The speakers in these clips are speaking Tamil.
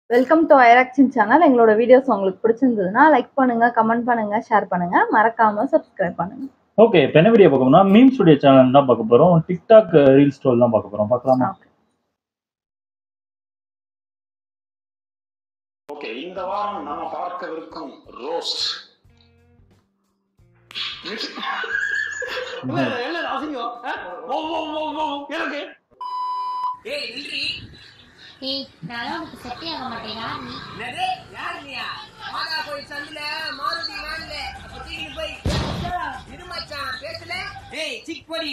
வெல்கம் டு ஐராக்சின் சேனல் எங்களோட வீடியோஸ் உங்களுக்கு பிடிச்சிருந்ததுன்னா லைக் பண்ணுங்க கமெண்ட் பண்ணுங்க ஷேர் பண்ணுங்க மறக்காம சப்ஸ்கிரைப் பண்ணுங்க ஓகே இப்போ என்ன வீடியோ பார்க்க போறோம்னா மீம் ஸ்டுடியோ சேனல் தான் பார்க்க போறோம் டிக்டாக் ரீல் ஸ்டோல் தான் பார்க்க போறோம் பார்க்கலாமா ஓகே இந்த வாரம் நம்ம பார்க்கவிருக்கும் ரோஸ்ட் ஏய் நான் உனக்கு செட்டே ஆக மாட்டேன் யார் நீ என்னது? யார் நீயா? மாதா கோயில் சந்துல மாருதி வேன்ல அப்ப தூக்கிட்டு போய் இரு மச்சான், பேசல? ஏய், சிக் பொடி.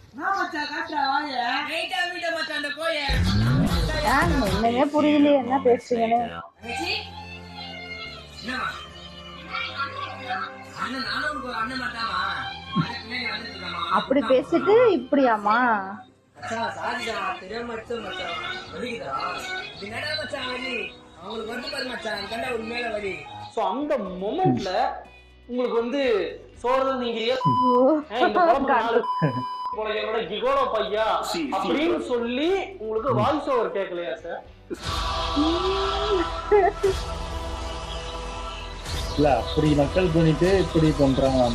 ரைட்டா வீட மச்சான் அந்த கோய. ஏன் என்னங்க புரியலையே என்ன பேசுறீங்கன்னு தங்கச்சி? என்னம்மா? அண்ணன் நானும் உனக்கு ஒரு அண்ணன் மாட்டாமா? அதுக்கு பின்னாடி வந்துட்டு இருக்காமா? அப்படி பேசிட்டு இப்படியாமா மச்சான், சாரிடா, தெரியாம அடிச்சேன் மச்சான். வலிக்குதா? இது என்னடா மச்சான் வலி? அவங்களுக்கு வந்து பாரு மச்சான், இதுதான்டா உண்மையில வலி. ஸோ அந்த மொமெண்ட்ல உங்களுக்கு வந்து சோழல் நீங்கிறியா இந்த குழம்பு நாலு போல என்னோட கிகோலோ பையா அப்படின்னு சொல்லி உங்களுக்கு வாய்ஸ் ஓவர் கேட்கலையா சார் இல்ல அப்படி நக்கல் பண்ணிட்டு இப்படி பண்றாங்க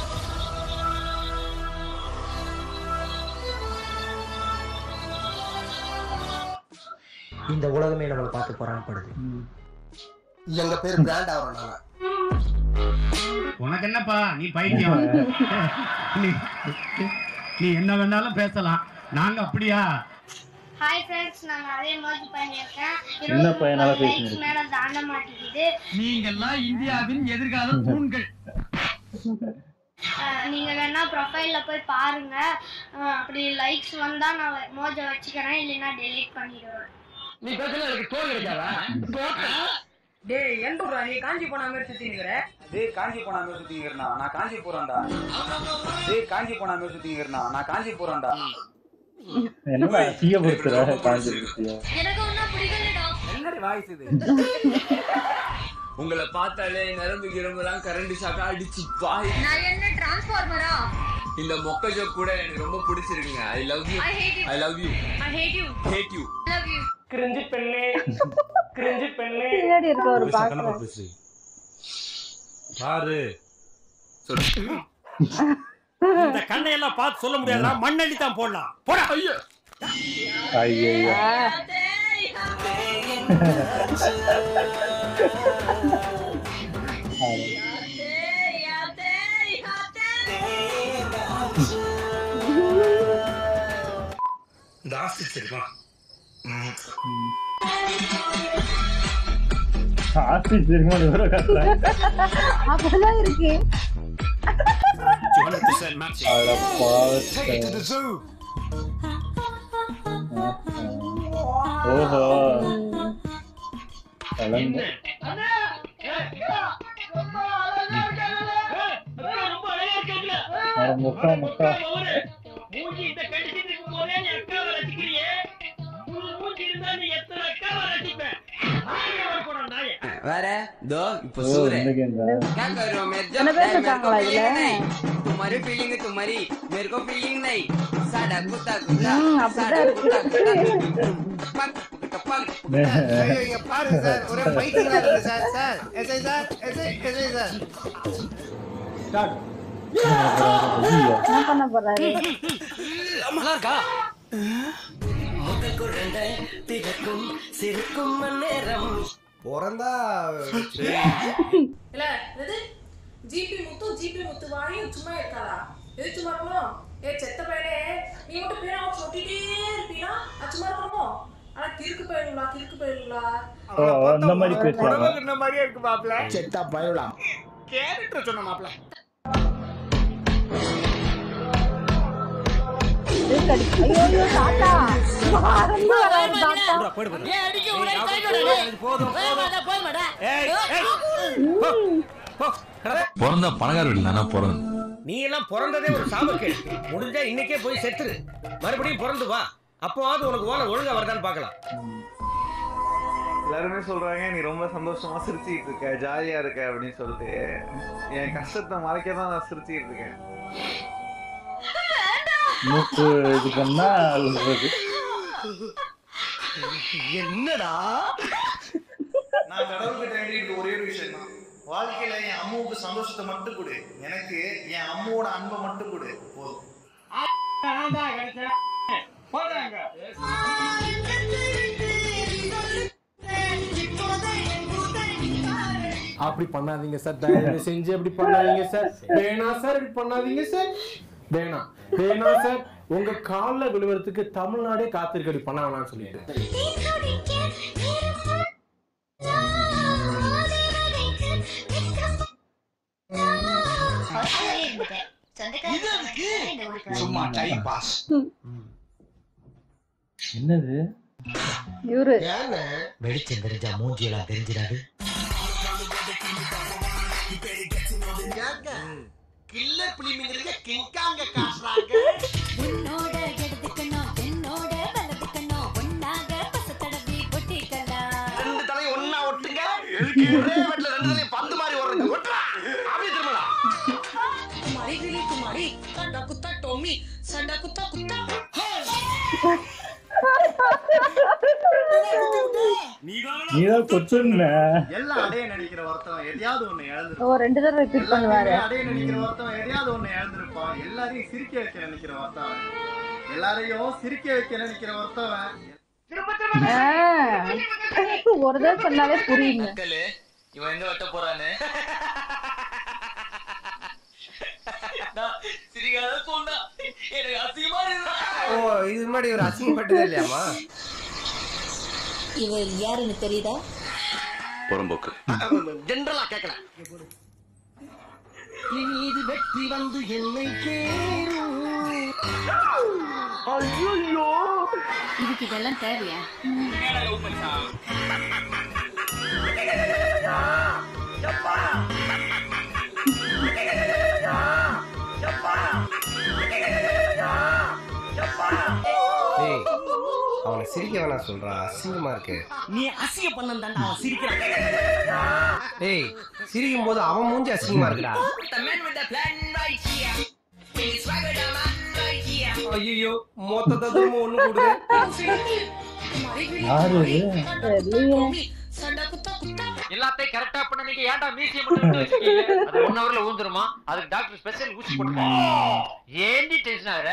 இந்த உலகமே நம்மளை பார்த்து பொறாமப்படுது எங்க பேர் பிராண்ட் ஆகிறோம் நாங்க உனக்கு என்னப்பா நீ பைத்தியம் நீ நீ என்ன வேணாலும் பேசலாம் நாங்க அப்படியா ஹாய் ஃப்ரெண்ட்ஸ் நான் நிறைய மர்ஜ் பண்ணியிருக்கேன் என்ன பையனால பேசினீங்க? லைக்ஸ் மேல தாண்ட மாட்டேங்குது நீங்கெல்லாம் இந்தியாவின் எதிர்கால தூண்கள் அஹ், நீங்க வேணா ப்ரொஃபைல்ல போய் பாருங்க அஹ், அப்படி லைக்ஸ் வந்தா நான் மோஜ வச்சுக்கிறேன் இல்லைன்னா டெலீட் பண்ணிடுவேன் நீ பேசல எனக்கு தோல் கிடைக்காதா டேய், எந்த ஊரா நீ காஞ்சி போன மாதிரி சுத்தினுக்கிற? டேய் காஞ்சி போனா மாதிரி சுத்திங்கிறனா நான் காஞ்சி போறேன்டா டேய் காஞ்சி போனா மாதிரி சுத்திங்கிறனா நான் காஞ்சி போறேன்டா என்ன தீயப்படுத்துற காஞ்சி எனக்கு ஒன்றும் பிடிக்கலடா என்னடி வாய்ஸ் இது? உங்களை பார்த்தாலே நரம்பு கிரம்பெல்லாம் கரண்ட் ஷாக்கா அடிச்சு பாய் நான் என்ன டிரான்ஸ்ஃபார்மரா இந்த மொக்க ஜோக் கூட எனக்கு ரொம்ப பிடிச்சிருக்குங்க I love you I hate you I love you I hate you hate you love you cringe பெண்ணே கிரிஞ்சு பெண்ணே பின்னாடி இருக்க ஒரு பாக்குறேன் பாரு இந்த கண்ணையெல்லாம் பார்த்து சொல்ல முடியாதுடா மண்ணள்ளி தான் போடலாம் போடா ஐயோ இந்த ஆஸ்தி சரிமா ஆஸ்தி தெரியுமா எவ்வளவு கட்டுறாங்க அப்பதான் இருக்கு அட பாவத்தை. ஓஹோ கலந்து அட முக்கா முக்கா மூஞ்சி இந்த கடிச்சிட்டு இருக்கும் போதே நீ அக்காவை ரசிக்கிறியே உன் மூஞ்சி இருந்தா நீ எத்தனை அக்காவை ரசிப்ப நாயே வரக்கூடாது நாயே வேற தோ இப்ப ஓ சூரே இந்த கேம் தான் क्या कर रहे हो मेरे जब इतने पैसे मेरे को कहाँ लगे फीलिंग हैं? नहीं तुम्हारी फीलिंग है तुम्हारी मेरे को फीलिंग नहीं साडा कुत्ता कुत्ता ம், அப்படிதான் இருக்கு. पक पक இங்க பாருங்க சார் ஒரே ஃபைட்டிங்கா இருக்கு sir sir SI sir SI SI sir ஐயோ. என்ன பண்ண போறாரு பிறந்தா இல்ல இது ஜிபி முத்து ஜிபி முத்து வாயும் சும்மா இருக்காதா எது சும்மா இருக்கணும் ஏ செத்த பையனே நீ மட்டும் பேரா சொல்லிட்டே இருப்பீனா அது சும்மா இருக்கணும் ஆனா கிறுக்கு பயிலுங்களா கிறுக்கு பயிலுங்களா ஓ, அந்த மாதிரி பேசுவாங்க இந்த மாதிரியே இருக்கு மாப்ள செத்தா பயலாம் கேரக்டர் சொன்ன மாப்ள கடி ஐயோ ஐயோ தாத்தா பறந்து வராரு தாத்தா போடு போடு பிறந்த பணக்கார வீடு தானே பிறந்த நீ எல்லாம் பிறந்ததே ஒரு சாபக்கேடு முடிஞ்சா இன்னைக்கே போய் செத்துரு மறுபடியும் பிறந்து வா அப்போவாவது உனக்கு ஓலை ஒழுங்கா வருதான்னு பார்க்கலாம் எல்லாருமே சொல்றாங்க நீ ரொம்ப சந்தோஷமா சிரிச்சுக்கிட்டு இருக்க ஜாலியா இருக்க அப்படின்னு சொல்லிட்டு என் கஷ்டத்தை மறைக்க தான் நான் சிரிச்சுக்கிட்டு இருக்கேன் மூக்கு இது பண்ணா அழுறது என்னடா நான் கடவுள்கிட்ட வேண்டிட்டு ஒரே ஒரு விஷயம் தான் வாழ்க்கையில என் அம்மாவுக்கு சந்தோஷத்தை மட்டும் கொடு எனக்கு என் அம்மாவோட அன்பை மட்டும் கொடு போதும் அப்படி பண்ணாதீங்க சார் தயவு செஞ்சு அப்படி பண்ணாதீங்க சார் வேணாம் சார் இப்படி பண்ணாதீங்க சார் வேணாம் வேணாம் சார் உங்க கால்ல விழுவறதுக்கு தமிழ்நாடே காத்திருக்கு அப்படி பண்ண வேணாம்னு சொல்லிட்டு சும்மா டைம் பாஸ் என்னது இவரு வெளிச்சம் தெரிஞ்சா மூஞ்சியெல்லாம் தெரிஞ்சிடாது கில்ல பிளிமிங்கிறீங்க கிங்காங்க காசுறாங்க உன்னோட எடுத்துக்கணும் என்னோட வலதுக்கணும் ஒன்னாக பசத்தடவி ஒட்டிக்கலாம் ரெண்டு தலையும் ஒண்ணா ஒட்டுங்க ஒரே வெட்ல ரெண்டு தலையும் பந்து மாதிரி ஓடுறது ஒட்டுறா அப்படியே திரும்பலாம் குமாரி கிளி குமாரி சண்டா குத்தா டொம்மி சண்டா குத்தா குத்தா நீதான் கொச்சுன்ன எல்லாம் அடைய நினைக்கிற ஒருத்தவன் எதையாவது ஒண்ணு இழந்திருப்பான் ஓ ரெண்டு தடவை ரிப்பீட் பண்ணுவாரு எல்லாருமே அடைய நினைக்கிற ஒருத்தவன் எதையாவது ஒண்ணு இழந்திருப்பான் எல்லாரையும் சிரிக்க வைக்க நினைக்கிற ஒருத்தவன் எல்லாரையும் சிரிக்க வைக்க நினைக்கிற ஒருத்தவன் ஆ. ஒரு தடவை சொன்னாலே புரியுங்க மக்களே இவன் எங்க வெட்ட போறானு சிரிக்காத சொன்னா எனக்கு அசிங்கமா ஓ இது முன்னாடி ஒரு அசிங்கப்பட்டதே இல்லையாமா இவர் யாருன்னு தெரியுதா புறம்போக்கு ஜென்ரலா கேட்கல இது வெற்றி வந்து என்னை ஐயோ இதுக்கு இதெல்லாம் தேவையா ஏய் அவனை சிரிக்க வேணாம் சொல்றான் அசிங்கமா இருக்கு நீ அசிங்க பண்ண அவன் சிரிக்கிறான் ஏய் சிரிக்கும் போது அவன் மூஞ்சி அசிங்கமா இருக்குடா ஐயோ மொத்தத்தை திரும்ப ஒண்ணு கூடுது குமாரி கிளி யாரு குமாரி இது? சண்டா குத்தா டொம்மி சண்டா குத்தா குத்தா எல்லாத்தையும் கரெக்டா பண்ண நீங்க ஏன்டா மியூசியம் மட்டும் விட்டு வச்சிருக்கீங்க அது ஒன் ஹவர்ல ஊந்துருமா அதுக்கு டாக்டர் ஸ்பெஷல் ஊசி போட்டு ஏண்டி டென்ஷன் ஆகுற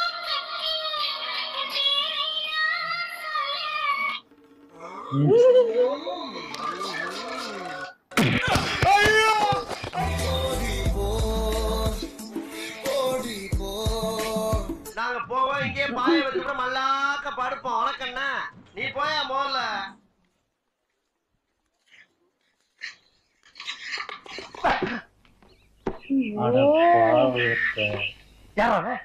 நாங்க போவோம் இங்கே பாய வச்சுட்டு மல்லாக்க படுப்போம் உனக்கண்ணா நீ போயா முதல்ல அட பாவத்தை. யாரா அவன்?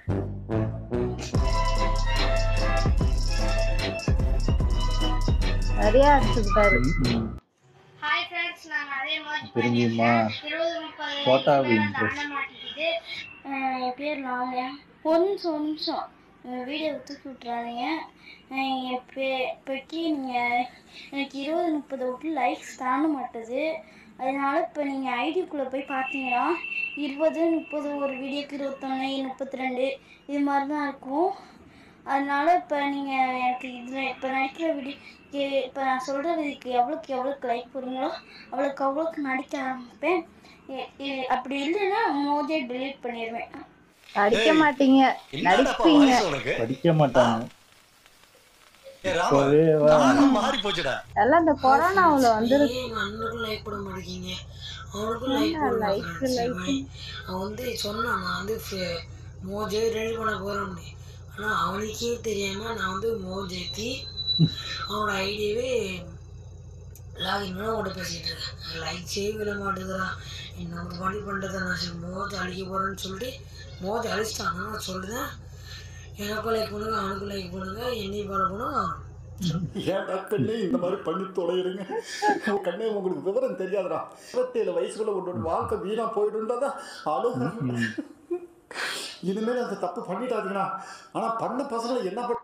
நிறைய அடிச்சுக்கிட்டாரு ஹாய் ஃப்ரெண்ட்ஸ் நாங்க அதே மாதிரி தெரியுமா இருபது முப்பது போட்டாவே அந்த interest. அண்ணன் மாட்டிக்கிது அஹ் என் பேர் லாலியா ஒரு நிமிஷம் ஒரு நிமிஷம் வீடியோ தூக்கி விட்றாதீங்க அஹ் என் பே இப்போக்கி நீங்கள் எனக்கு இருபது முப்பது விட்டு லைக்ஸ் தாண்ட மாட்டுது அதனால இப்போ நீங்கள் ஐடிக்குள்ளே போய் பார்த்தீங்கன்னா இருபது முப்பது ஒரு வீடியோக்கு இருபத்தொன்று முப்பத்தி ரெண்டு இது மாதிரி தான் இருக்கும் அதனால இப்போ நீங்கள் எனக்கு இதில் இப்போ நடிக்கிற வீடியோக்கு இப்போ நான் சொல்கிற இதுக்கு எவ்வளோக்கு எவ்வளோக்கு லைக் போடுறீங்களோ அவ்வளோக்கு அவ்வளோக்கு நடிக்க ஆரம்பிப்பேன் இ- இ- அப்படி இல்லைன்னா மோதியே delete பண்ணிடுவேன் அடிக்க மாட்டீங்க நடிப்பீங்க படிக்க மாட்டாங்க இப்பவே வா. மாறி போச்சுடா எல்லாம் இந்த கொரோனாவுல வந்துருக்கு எங்க அண்ணனுக்கும் லைக் போட மாட்டேங்கிங்க அவனுக்கும் என்ன லைக் like, போட like? மாட்டேங்கிறான் அவன் வந்து சொன்னான் நான் வந்து ஃபே- மோஜே ரெடி பண்ண போறேன்னு ஆனா அவனுக்கே தெரியாம நான் வந்து மோஜேத்தி அவனோட ஐடியாவே லாகின் பண்ண கூட பேசிட்டு இருக்கேன் லைக்ஸே விட மாட்டேங்கிறான் என்ன ஒரு பண்ணி பண்ணுறத நான் சரி மோஜ் அழிக்க போறேன்னு சொல்லிட்டு மோஜ் அழிச்சிட்டான் நான் சொல்றேன் எனக்கும் லைக் பண்ணுங்க அவனுக்கும் லைக் பண்ணுங்க என்னையும் ஃபாலோ பண்ணுங்க ஏன்டா கண்ணே இந்த மாதிரி பண்ணி தொலைகிறீங்க கண்ணே உங்களுக்கு விவரம் தெரியாதுடா இருபத்தேழு வயசுக்குள்ள உன்னோட வாழ்க்கை வீணா போயிடுன்றதா அழுகு இனிமேல் அந்த தப்பு பண்ணிட்டாதீங்கண்ணா ஆனா பண்ண பசங்களை என்ன பண்ண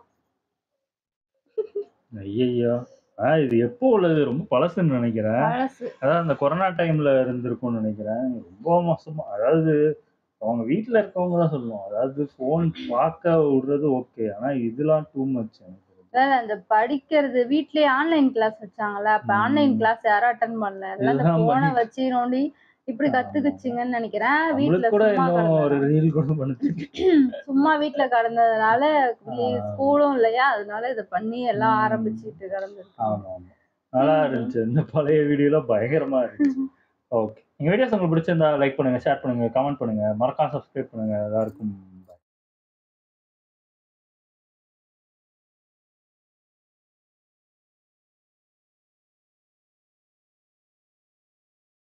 ஐயையோ ஆ இது எப்போ உள்ளது ரொம்ப பழசுன்னு நினைக்கிறேன் பழசு அதாவது அந்த கொரோனா டைம்ல இருந்திருக்கும்னு நினைக்கிறேன் ரொம்ப மோசமா அதாவது அவங்க வீட்ல இருக்கவங்க தான் சொல்லுவோம் அதாவது ஃபோன் பார்க்க விடுறது ஓகே ஆனா இதெல்லாம் டூ மச் எனக்கு வேற இந்த படிக்கிறது வீட்லயே ஆன்லைன் கிளாஸ் வச்சாங்கல்ல அப்ப ஆன்லைன் கிளாஸ் யாரும் அட்டன் பண்ணல எல்லாம் இந்த இதுதான் போனை பண்ணி- வச்சு நோண்டி இப்படி கத்துக்குச்சிங்கன்னு நினைக்கிறேன் வீட்ல நம்மளுக்கு கூட சும்மா இன்னும் கிடந்தது ஒரு ரீல் கூட பண்ணுச்சு சும்மா வீட்ல கடந்ததுனால ஸ்கூலும் இல்லையா அதனால இத பண்ணி எல்லாம் ஆரம்பிச்சிட்டு கிடந்துருக்கு ஆமா ஆமா நல்லா இருந்துச்சு இந்த பழைய வீடியோலாம் பயங்கரமா இருந்துச்சு ஓகே எங்க வீடியோஸ் உங்களுக்கு பிடிச்சிருந்தா லைக் பண்ணுங்க ஷேர் பண்ணுங்க கமெண்ட் பண்ணுங்க மறக்காம சப்ஸ்கிரைப் பண்ணுங்க எல்லாருக்கும்